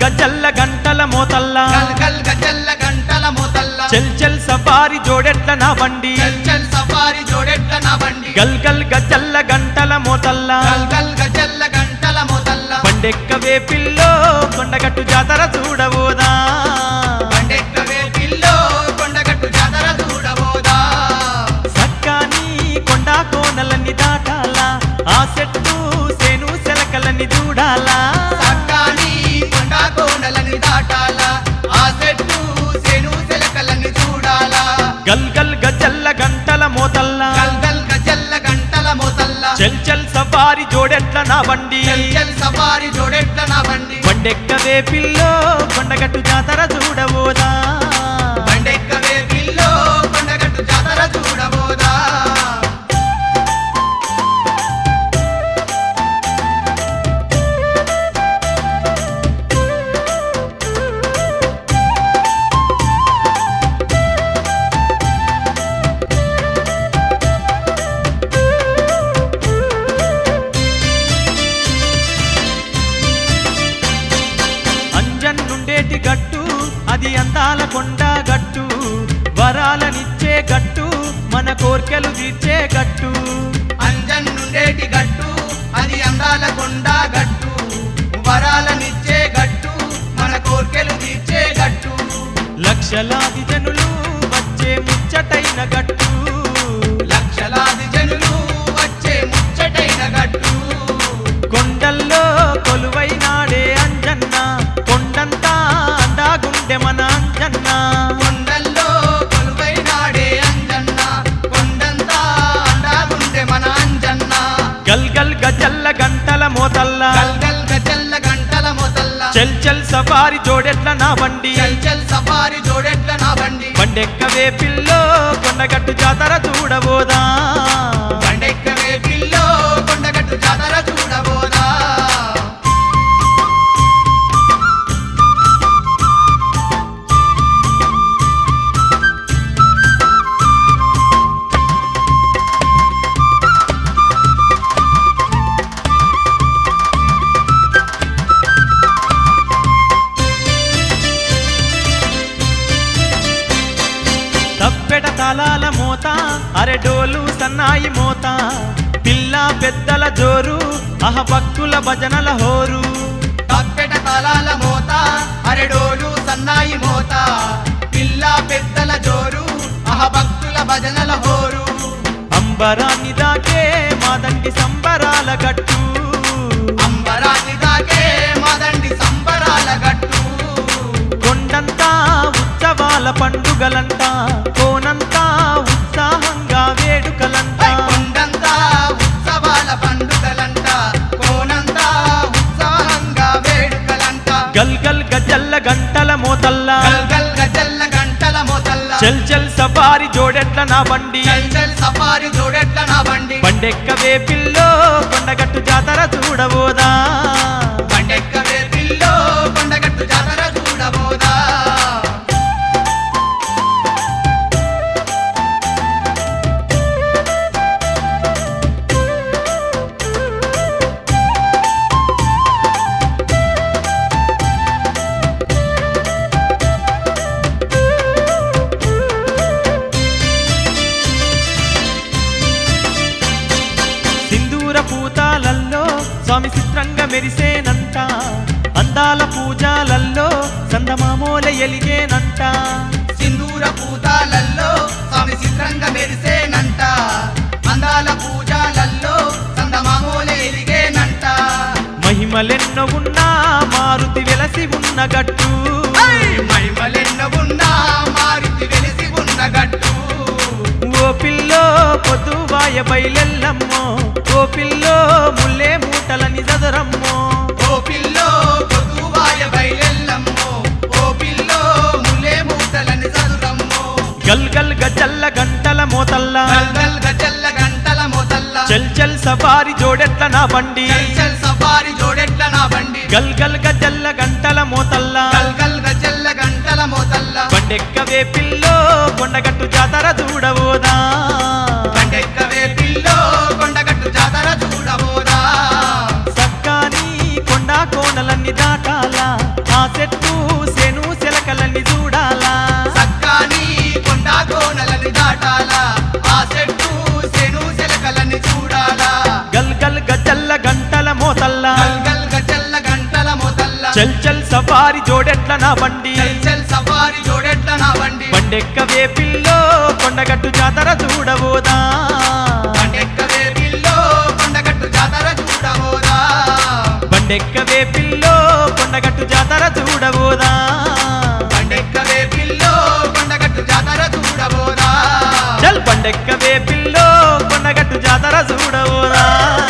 గజల్ల గంటల మోతల్లా గల్ గల్ గజల్ల గంటల మోతల్ల చెల్ చెల్ సఫారి జోడెట్ల నా బండి చల్ చల్ సఫారీ జోడెట్ల నా బండి గల్ గల్ గజల్ల గంటల మోతల్లా గల్ గల్ గజల్ల గంటల మోతల్ల బండెక్కవే పిల్లో కొండగట్టు జాతర చూడబోదా బండెక్కవే పిల్లో కొండగట్టు జాతర చూడబోదా సక్కాని కొండ కోనలన్నీ దాటాలా ఆ చెట్టు సేను సెలకలని చూడాలా సక్కాని కొండ కోనలని దాటాలా ఆ చెట్టు సేను సెలకలని చూడాలా గల్ గల్ గజల్ల గంటల మోతల్లా గల్ గల్ గజల్ల గంటల మోతల్ల చెల్ చెల్ సఫారి జోడెట్ల నా బండి చల్ చల్ సఫారీ జోడెట్ల నా బండి బండెక్కవే పిల్లో కొండగట్టు జాతర చూడబోదా బండెక్కవే పిల్లో కొండగట్టు జాతర చూడబోదా అంజన్నుండేటి గట్టు అది అందాల కొండ గట్టు వరాలనిచ్చే గట్టు మన కోర్కెలు తీర్చే గట్టు అంజన్నుండేటి గట్టు అది అందాల కొండ గట్టు వరాలనిచ్చే గట్టు మన కోర్కెలు తీర్చే గట్టు లక్షలాది జనులు వచ్చే ముచ్చటైన గట్టు లక్షలాది జనులు వచ్చే ముచ్చటైన గట్టు కొండల్లో కొలువైనాడే అంజన్న కొండంతా అందాగుండె మన అంజన్న కొండల్లో కొలువైనాడే అంజన్న కొండంతా అండాగుండే మన అంజన్న గల్ గల్ గజల్ల గంటల మోతల్లా గల్ గల్ గజల్ల గంటల మొదల్ల చెల్ చెల్ సఫారి జోడెట్ల నా బండి చల్ చల్ సఫారీ జోడెట్ల నా బండి బండెక్కవే పిల్లో కొండగట్టు జాతర చూడబోదా బండెక్కవే పిల్లో కొండగట్టు జాతర చూడబోదా తప్పెట తాళాల మోత అరెడోలు సన్నాయి మోత పిల్ల పెద్దల జోరు అహ భక్తుల భజనల హోరు తప్పెట తాళాల మోత అరెడోలు సన్నాయి మోత పిల్ల పెద్దల జోరు అహ భక్తుల భజనల హోరు అంబరాన్ని దాకే మాదండి సంబరాల గట్టు అంబరాన్ని దాకే మదండి సంబరాల గట్టు కొండంతా ఉత్సవాల పండుగలంట కోనంతా ఉత్సాహంగా వేడుకలంట ఐ కొండంతా ఉత్సవాల పండుగలంట కోనంతా ఉత్సాహంగా వేడుకలంట గల్ గల్ గజల్ల గంటల మోతల్లా గల్ గల్ గజల్ల గంటల మోతల్ల చెల్ చెల్ సఫారి జోడెట్ల నా బండి చల్ చల్ సఫారీ జోడెట్ల నా బండి బండెక్కవే పిల్లో కొండగట్టు జాతర చూడబోదా బండెక్కవే పిల్లో కొండగట్టు జాతర చూడబోదా సింధూర పూతాలల్లో స్వామి చిత్రంగా మెరిసేనంట అందాల పూజాలల్లో సందమామోల ఎలిగేనంట సింధూర పూతాలల్లో స్వామి చిత్రంగా మెరిసేనంట అందాల పూజాలల్లో సందమామూలే ఎలిగేనంట మహిమలెన్నో ఉన్నా మారుతి వెలసి ఉన్న గట్టు ఐ మహిమలెన్న ఉన్నా మారుతి వెలిసి ఉన్న గట్టు ఓ పిల్లో పొద్దువాయ బయలెల్లమ్మో ఓ పిల్లో ముల్లే మూటలని చదరమ్మో ఓ పిల్లో పొదువాయ బయలెల్లమ్మో ఓ పిల్లో ముల్లే మూటలని చదురమ్మో గల్ గల్ గజల్ల గంటల మోతల్లా గల్ గల్ గజల్ల గంటల మొదల్ల చెల్ చెల్ సఫారి జోడెట్ల నా బండి చల్ చల్ సఫారీ జోడెట్ల నా బండి గల్ గల్ గజల్ల గంటల మోతల్లా గల్ గల్ గజల్ల గంటల మొదల్ల బండెక్కవే పిల్లో కొండగట్టు జాతర చూడబోదా బండెక్కవే పిల్లో కొండగట్టు జాతర చూడబోదా సక్కాని కొండ కోనలన్నీ దాటాలా ఆ చెట్టు సెను సెలకలన్నీ చూడాలా సక్కాని కొండ కోనలని దాటాలా ఆ చెట్టు సెను సెలకలని చూడాలా గల్ గల్ గజల్ల గంటల మోతల్లా గల్ గల్ గజల్ల గంటల మొదల్ల చల్ చల్ సఫారీ జోడెట్ల నా బండి చల్ చల్ సఫారీ జోడెట్ల నా బండి బండెక్కవే పిల్లో కొండగట్టు జాతర చూడబోదా పండెక్కవే పిల్లో కొండగట్టు జాతర చూడబోదా బండెక్కవే పిల్లో కొండగట్టు జాతర చూడబోదా పండెక్కవే పిల్లో కొండగట్టు జాతర చూడబోదా చల్ బండెక్కవే పిల్లో కొండగట్టు జాతర చూడబోదా